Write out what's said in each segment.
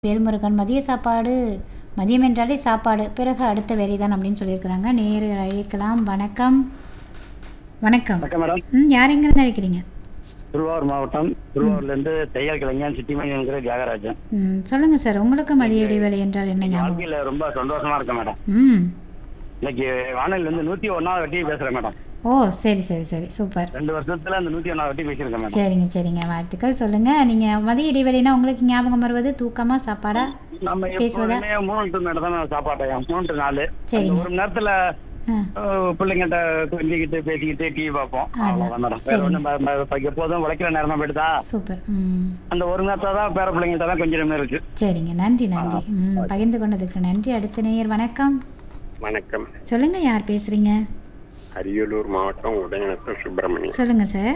வேல்முருகன் மதிய சாப்பாடு மதியம் என்றாலே சாப்பாடு பிறகு அடுத்த வேலை தான் அப்படின்னு சொல்லியிருக்கிறாங்க நேரு அழைக்கலாம் வணக்கம் வணக்கம் வணக்கம் மேடம் ம் யார் எங்கேருந்து அழைக்கிறீங்க திருவாரூர் மாவட்டம் திருவாரூர்லேருந்து தையல் கலைஞன் சிட்டிமணிங்கிற தியாகராஜன் ம் சொல்லுங்கள் சார் உங்களுக்கு மதிய இடைவேளை என்றால் என்ன ஞாபகம் வாழ்க்கையில் ரொம்ப சந்தோஷமா இருக்கேன் மேடம் ம் இன்னைக்கு வானொலியிலேருந்து நூற்றி ஒன்றாவது வட்டி பேசுகிறேன் மேடம் ஓ சரி சரி சரி சூப்பர் ரெண்டு வருஷத்துல அந்த நூற்றி ஒன்றாவது வட்டி பேசியிருக்கேன் மேடம் சரிங்க சரிங்க வாழ்த்துக்கள் சொல்லுங்கள் நீங்கள் மதிய இடைவேளைனா உங்களுக்கு ஞாபகம் வருவது தூக்கமா சாப்பாடா நம்ம பேசுவதா? எப்போதுமே மூணு டு மேடம் தான் நான் சாப்பாட்டையும் மூணு டு நாலு சரிங்க. அந்த ஒரு மணி நேரத்தில் ஆ பிள்ளைங்கிட்ட கொஞ்சிக்கிட்டு பேசிக்கிட்டு டிவி பார்ப்போம் அவ்வளோதான் மேடம் வேற சரிங்க. ஒன்றும் எப்போதும் உழைக்கிற நேரமா போயிடுதா சூப்பர் ம் அந்த ஒரு நேரத்தில் தான் பேர பிள்ளைங்கிட்ட தான் கொஞ்சம் நேரம் இருக்கு சரிங்க நன்றி நன்றி ம் பகிர்ந்து கொண்டதுக்கு நன்றி அடுத்த நேயர் வணக்கம் வணக்கம் சொல்லுங்கள் யார் பேசுகிறீங்க அரியலூர் மாவட்டம் உதயநத்தம் சுப்பிரமணியம் சொல்லுங்க சார்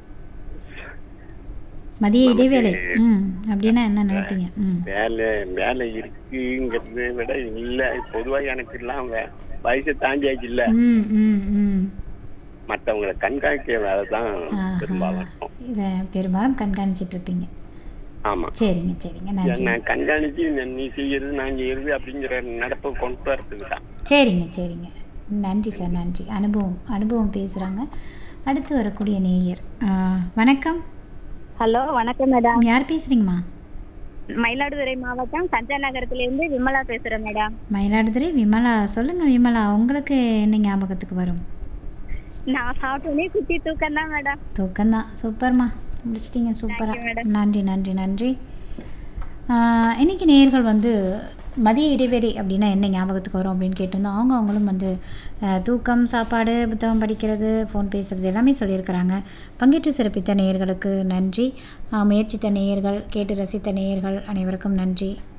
மதிய இடைவேளை ம் அப்படின்னா என்ன நினைப்பீங்க ம் வேலை வேலை இருக்குங்கிறத விட இல்ல பொதுவா எனக்கு எல்லாம் வே- வயசு தாண்டியாச்சு இல்ல ம் ம் ம் மத்தவங்களை கண்காணிக்க வேலை தான் ஆஹா. பெரும்பாலும் இருக்கும். இவன் பெரும்பாலும் கண்காணிச்சிட்டு இருப்பீங்க ஆமா சரிங்க சரிங்க நன்றி நான் கண்காணிச்சு நான் நீ செய்யறது நான் செய்யறது அப்படிங்கிற நடப்பை கொண்டு வரதுக்கு தான் சரிங்க சரிங்க நன்றி சார் நன்றி அனுபவம் அனுபவம் பேசுகிறாங்க அடுத்து வரக்கூடிய நேயர் ஆ, வணக்கம் ஹலோ வணக்கம் மேடம் யார் பேசுகிறீங்கம்மா மயிலாடுதுறை மாவட்டம் சஞ்சய் நகரத்திலிருந்து விமலா பேசுறேன் மேடம் மயிலாடுதுறை விமலா சொல்லுங்கள் விமலா உங்களுக்கு என்ன ஞாபகத்துக்கு வரும் நான் சாப்பிட்டோன்னே குட்டி தூக்கம் தான் மேடம் தூக்கம்தான் சூப்பர்மா முடிச்சிட்டிங்க சூப்பராக you, madam. நன்றி நன்றி நன்றி ஆஹ் இன்னைக்கு நேயர்கள் வந்து மதிய இடைவெளி அப்படின்னா என்ன ஞாபகத்துக்கு வரும் அப்படின்னு கேட்டிருந்தோம் அவங்க அவங்களும் வந்து ஆஹ் தூக்கம் சாப்பாடு புத்தகம் படிக்கிறது ஃபோன் பேசுகிறது எல்லாமே சொல்லியிருக்கிறாங்க பங்கேற்று சிறப்பித்த நேயர்களுக்கு நன்றி ஆஹ் முயற்சித்த நேயர்கள் கேட்டு ரசித்த நேயர்கள் அனைவருக்கும் நன்றி